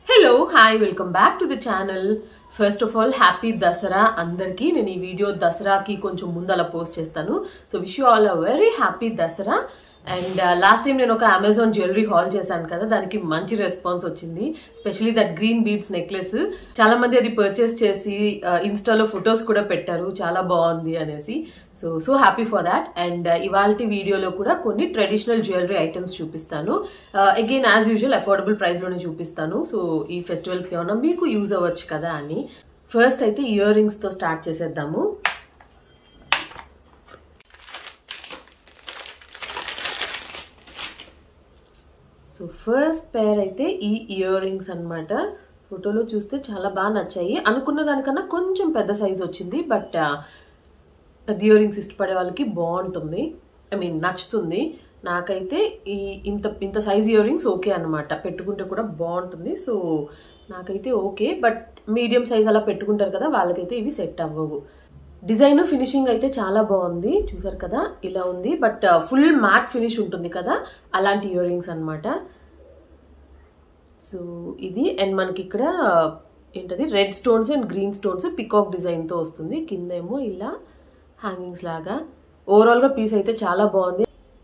hello hi welcome back to the channel first of all happy Dasara అందరికీ నేను ఈ video దసరాకి కొంచెం ముందు అలా పోస్ట్ చేస్తాను so wish you all a very happy Dasara and last time నేను ఒక అమెజాన్ జ్యువెలరీ హాల్ చేశాను కదా దానికి మంచి రెస్పాన్స్ వచ్చింది specially that green beads necklace చాలా మంది అది పర్చేస్ చేసి ఇన్స్టాలో ఫొటోస్ కూడా పెట్టారు చాలా బాగుంది అనేసి so so happy for that and ఇవాళ వీడియోలో కూడా కొన్ని ట్రెడిషనల్ జ్యువెలరీ ఐటమ్స్ చూపిస్తాను అగైన్ యాజ్ యూజువల్ అఫోర్డబుల్ ప్రైస్లోనే చూపిస్తాను సో ఈ ఫెస్టివల్స్కి ఏమన్నా మీకు యూజ్ అవ్వచ్చు కదా అని ఫస్ట్ అయితే ఇయర్ రింగ్స్తో స్టార్ట్ చేసేద్దాము సో ఫస్ట్ పేర్ అయితే ఈ ఇయర్ రింగ్స్ అనమాట ఫోటోలో చూస్తే చాలా బాగా నచ్చాయి అనుకున్న దానికన్నా కొంచెం పెద్ద సైజ్ వచ్చింది బట్ పెద్ద ఇయర్ రింగ్స్ ఇష్టపడే వాళ్ళకి బాగుంటుంది ఐ మీన్ నచ్చుతుంది నాకైతే ఈ ఇంత ఇంత సైజ్ ఇయర్ రింగ్స్ ఓకే అనమాట పెట్టుకుంటే కూడా బాగుంటుంది సో నాకైతే ఓకే బట్ మీడియం సైజ్ అలా పెట్టుకుంటారు కదా వాళ్ళకైతే ఇవి సెట్ అవ్వవు డిజైన్ ఫినిషింగ్ అయితే చాలా బాగుంది చూసారు కదా ఇలా ఉంది బట్ ఫుల్ మ్యాట్ ఫినిష్ ఉంటుంది కదా అలాంటి ఇయర్ రింగ్స్ అనమాట సో ఇది అండ్ మనకి ఇక్కడ ఏంటది red stones and green stones peacock డిజైన్తో వస్తుంది కింద ఏమో ఇలా హ్యాంగింగ్స్ లాగా ఓవరాల్గా పీస్ అయితే చాలా బాగుంది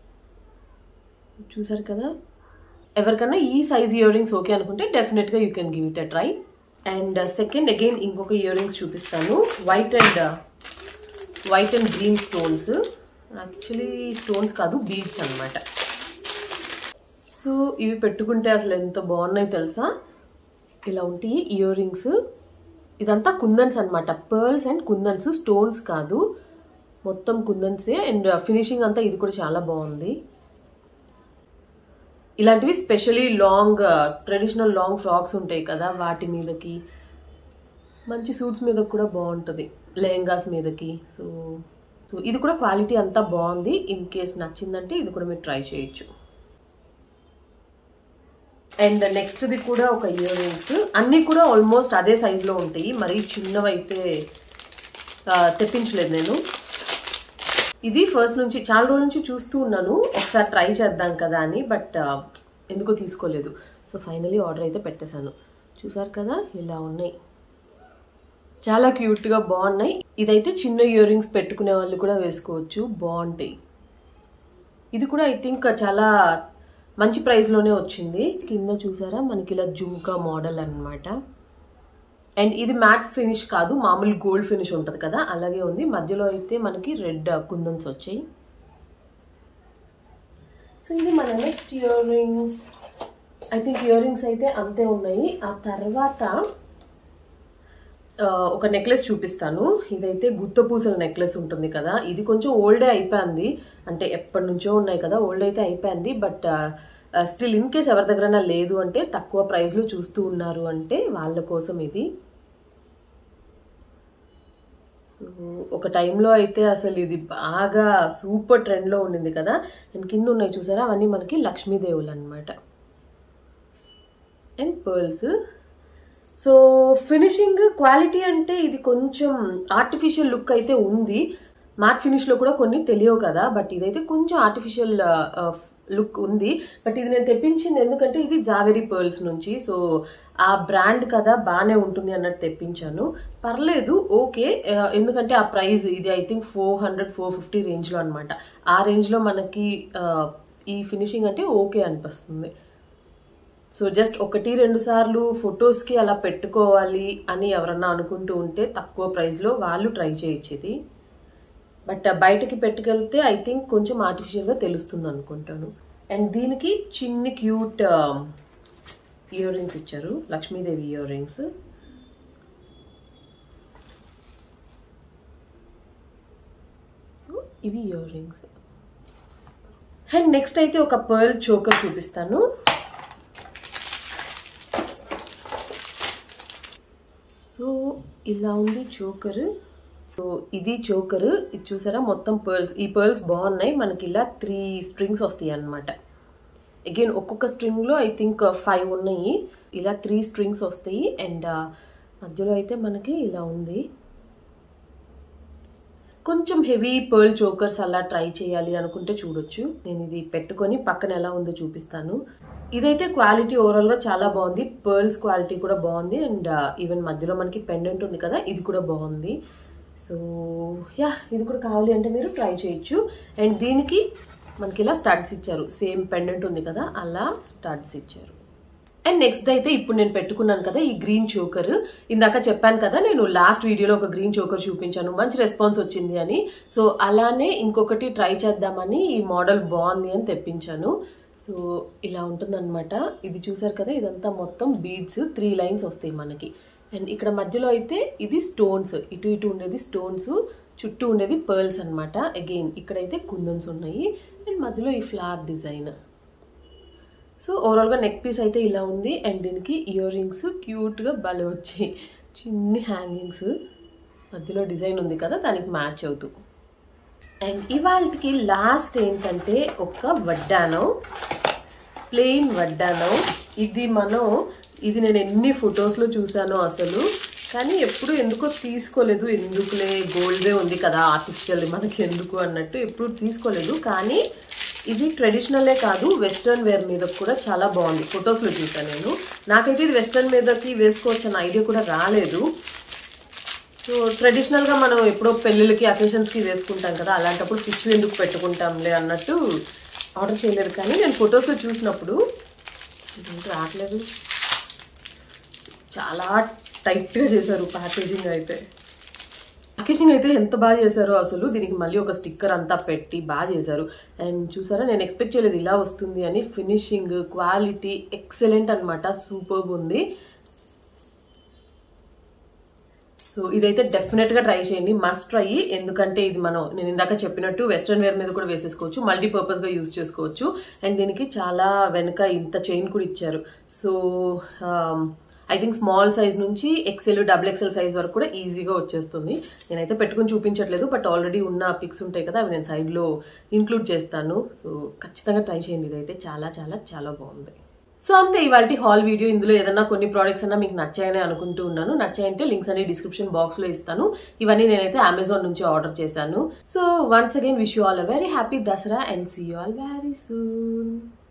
చూసారు కదా ఎవరికన్నా ఈ సైజ్ ఇయర్ రింగ్స్ ఓకే అనుకుంటే డెఫినెట్గా you can give it a try and second again ఇంకొక ఇయర్ రింగ్స్ చూపిస్తాను white and white and green stones actually stones కాదు బీడ్స్ అనమాట సో ఇవి పెట్టుకుంటే అసలు ఎంత బాగున్నాయి తెలుసా ఇలా ఉంటాయి ఇయర్ రింగ్స్ ఇదంతా కుందన్స్ అనమాట పర్ల్స్ అండ్ కుందన్స్ స్టోన్స్ కాదు మొత్తం కుందన్సే అండ్ ఫినిషింగ్ అంతా ఇది కూడా చాలా బాగుంది ఇలాంటివి specially long traditional long frocks ఉంటాయి కదా వాటి మీదకి మంచి సూట్స్ మీద కూడా బాగుంటుంది లెహంగాస్ మీదకి సో సో ఇది కూడా క్వాలిటీ అంతా బాగుంది ఇన్ కేస్ నచ్చిందంటే ఇది కూడా మీరు ట్రై చేయొచ్చు అండ్ నెక్స్ట్ది కూడా ఒక ఇయర్ రింగ్స్ అన్నీ కూడా ఆల్మోస్ట్ అదే సైజులో ఉంటాయి మరి చిన్నవైతే తెప్పించలేదు నేను ఇది ఫస్ట్ నుంచి చాలా రోజుల నుంచి చూస్తూ ఉన్నాను ఒకసారి ట్రై చేద్దాం కదా అని బట్ ఎందుకో తీసుకోలేదు సో ఫైనలీ ఆర్డర్ అయితే పెట్టేశాను చూసారు కదా ఇలా ఉన్నాయి చాలా క్యూట్గా బాగున్నాయి ఇదైతే చిన్న ఇయర్ రింగ్స్ పెట్టుకునే వాళ్ళు కూడా వేసుకోవచ్చు బాగుంటాయి ఇది కూడా ఐ థింక్ చాలా మంచి ప్రైస్లోనే వచ్చింది కింద చూసారా మనకి ఇలా జుమ్కా మోడల్ అనమాట అండ్ ఇది మ్యాట్ ఫినిష్ కాదు మామూలు గోల్డ్ ఫినిష్ ఉంటుంది కదా అలాగే ఉంది మధ్యలో అయితే మనకి రెడ్ కుందన్స్ వచ్చాయి సో ఇది మన next ear rings I think ear rings అయితే అంతే ఉన్నాయి ఆ తర్వాత ఒక నెక్లెస్ చూపిస్తాను ఇదైతే గుత్తపూసల నెక్లెస్ ఉంటుంది కదా ఇది కొంచెం ఓల్డే అయిపోయింది అంటే ఎప్పటి నుంచో ఉన్నాయి కదా ఓల్డ్ అయితే అయిపోయింది బట్ స్టిల్ ఇన్ కేస్ ఎవరి దగ్గర లేదు అంటే తక్కువ ప్రైస్లో చూస్తూ ఉన్నారు అంటే వాళ్ళ కోసం ఇది సో ఒక టైంలో అయితే అసలు ఇది బాగా సూపర్ ట్రెండ్లో ఉండింది కదా అండ్ కింద ఉన్నాయి చూసారా అవన్నీ మనకి లక్ష్మీదేవులు అనమాట and pearls so finishing quality అంటే ఇది కొంచెం ఆర్టిఫిషియల్ లుక్ అయితే ఉంది మ్యాట్ ఫినిష్లో కూడా కొన్ని తెలియవు కదా బట్ ఇదైతే కొంచెం ఆర్టిఫిషియల్ లుక్ ఉంది బట్ ఇది నేను తెప్పించింది ఎందుకంటే ఇది జావెరీ పర్ల్స్ నుంచి సో ఆ బ్రాండ్ కదా బాగానే ఉంటుంది అన్నట్టు తెప్పించాను పర్లేదు ఓకే ఎందుకంటే ఆ ప్రైస్ ఇది I think four hundred four fifty రేంజ్లో అనమాట ఆ రేంజ్లో మనకి ఈ ఫినిషింగ్ అంటే ఓకే అనిపిస్తుంది సో జస్ట్ ఒకటి రెండు సార్లు ఫొటోస్కి అలా పెట్టుకోవాలి అని ఎవరన్నా అనుకుంటూ ఉంటే తక్కువ ప్రైస్లో వాళ్ళు ట్రై చేయొచ్చేది బట్ బయటకి పెట్టుకెళ్తే ఐ థింక్ కొంచెం ఆర్టిఫిషియల్గా తెలుస్తుంది అనుకుంటాను అండ్ దీనికి చిన్ని క్యూట్ ఇయర్ రింగ్స్ ఇచ్చారు లక్ష్మీదేవి ఇయర్ రింగ్స్ ఇవి ఇయర్ రింగ్స్ అండ్ నెక్స్ట్ అయితే ఒక పర్ల్ చోకర్ చూపిస్తాను సో ఇలా ఉంది చోకర్ సో ఇది చోకర్ ఇది చూసారా మొత్తం పర్ల్స్ ఈ పర్ల్స్ బాగున్నాయి మనకి ఇలా త్రీ స్ట్రింగ్స్ వస్తాయి అన్నమాట అగైన్ ఒక్కొక్క స్ట్రింగ్లో ఐ థింక్ ఫైవ్ ఉన్నాయి ఇలా త్రీ స్ట్రింగ్స్ వస్తాయి అండ్ మధ్యలో అయితే మనకి ఇలా ఉంది కొంచెం హెవీ పర్ల్ చోకర్స్ అలా ట్రై చేయాలి అనుకుంటే చూడొచ్చు నేను ఇది పెట్టుకొని పక్కన ఎలా ఉందో చూపిస్తాను ఇదైతే క్వాలిటీ ఓవరాల్ గా చాలా బాగుంది పర్ల్స్ క్వాలిటీ కూడా బాగుంది అండ్ ఈవెన్ మధ్యలో మనకి పెండెంట్ ఉంది కదా ఇది కూడా బాగుంది సో యా ఇది కూడా కావాలి అంటే మీరు ట్రై చేయొచ్చు అండ్ దీనికి మనకి ఇలా స్టడ్స్ ఇచ్చారు సేమ్ పెండెంట్ ఉంది కదా అలా స్టడ్స్ ఇచ్చారు అండ్ నెక్స్ట్ అయితే ఇప్పుడు నేను పెట్టుకున్నాను కదా ఈ గ్రీన్ చోకర్ ఇందాక చెప్పాను కదా నేను లాస్ట్ వీడియోలో ఒక గ్రీన్ చోకర్ చూపించాను మంచి రెస్పాన్స్ వచ్చింది అని సో అలానే ఇంకొకటి ట్రై చేద్దామని ఈ మోడల్ బాగుంది అని తెప్పించాను సో ఇలా ఉంటుందన్నమాట ఇది చూసారు కదా ఇదంతా మొత్తం బీడ్స్ త్రీ లైన్స్ వస్తాయి మనకి అండ్ ఇక్కడ మధ్యలో అయితే ఇది స్టోన్స్ ఇటు ఇటు ఉండేది స్టోన్స్ చుట్టూ ఉండేది పర్ల్స్ అనమాట అగైన్ ఇక్కడైతే కుందన్స్ ఉన్నాయి అండ్ మధ్యలో ఈ ఫ్లవర్ డిజైన్ సో ఓవరాల్గా నెక్ పీస్ అయితే ఇలా ఉంది అండ్ దీనికి ఇయర్ రింగ్స్ క్యూట్గా భలే వచ్చాయి చిన్ని హ్యాంగింగ్స్ మధ్యలో డిజైన్ ఉంది కదా దానికి మ్యాచ్ అవుతూ అండ్ ఇవాళకి లాస్ట్ ఏంటంటే ఒక వడ్డానం ప్లెయిన్ వడ్డానం ఇది మనం ఇది నేను ఎన్ని ఫొటోస్లో చూసానో అసలు కానీ ఎప్పుడు ఎందుకో తీసుకోలేదు ఎందుకులే గోల్డే ఉంది కదా ఆర్టిఫిషియల్ మనకి ఎందుకు అన్నట్టు ఎప్పుడు తీసుకోలేదు కానీ ఇది ట్రెడిషనలే కాదు వెస్ట్రన్ వేర్ మీద కూడా చాలా బాగుంది ఫొటోస్లో చూసాను నేను నాకైతే ఇది వెస్ట్రన్ మీదకి వేసుకోవచ్చు అన్న ఐడియా కూడా రాలేదు సో ట్రెడిషనల్గా మనం ఎప్పుడో పెళ్ళిళ్ళకి అకేషన్స్కి వేసుకుంటాం కదా అలాంటప్పుడు పిచ్చు ఎందుకు పెట్టుకుంటాంలే అన్నట్టు ఆర్డర్ చేయలేదు కానీ నేను ఫొటోస్లో చూసినప్పుడు ఇదేంటి రావట్లేదు చాలా టైట్గా చేశారు ప్యాకేజింగ్ అయితే ప్యాకేజింగ్ అయితే ఎంత బాగా చేశారో అసలు దీనికి మళ్ళీ ఒక స్టిక్కర్ అంతా పెట్టి బాగా చేశారు అండ్ చూసారా నేను ఎక్స్పెక్ట్ చేయలేదు ఇలా వస్తుంది అని ఫినిషింగ్ క్వాలిటీ ఎక్సలెంట్ అనమాట సూపర్బ్ ఉంది సో ఇదైతే డెఫినెట్గా ట్రై చేయండి మస్ట్ ట్రై ఎందుకంటే ఇది మనం నేను ఇందాక చెప్పినట్టు వెస్ట్రన్ వేర్ మీద కూడా వేసేసుకోవచ్చు మల్టీపర్పస్గా యూజ్ చేసుకోవచ్చు అండ్ దీనికి చాలా వెనక ఇంత చైన్ కూడా ఇచ్చారు so I think small size నుంచి ఎక్సెల్ డబుల్ ఎక్సెల్ సైజ్ వరకు కూడా ఈజీగా వచ్చేస్తుంది నేనైతే పెట్టుకుని చూపించట్లేదు బట్ ఆల్రెడీ ఉన్న పిక్స్ ఉంటాయి కదా అవి నేను సైడ్లో ఇంక్లూడ్ చేస్తాను సో ఖచ్చితంగా ట్రై చేయండి ఇదైతే చాలా చాలా చాలా బాగుంది సో అంతే ఇవాళ హాల్ వీడియో ఇందులో ఏదన్నా కొన్ని ప్రోడక్ట్స్ అన్నా మీకు నచ్చాయని అనుకుంటూ ఉన్నాను నచ్చాయంటే లింక్స్ అన్ని డిస్క్రిప్షన్ బాక్స్ లో ఇస్తాను ఇవన్నీ నేనైతే అమెజాన్ నుంచి ఆర్డర్ చేశాను so once again wish you all a very happy Dasara and see you all very soon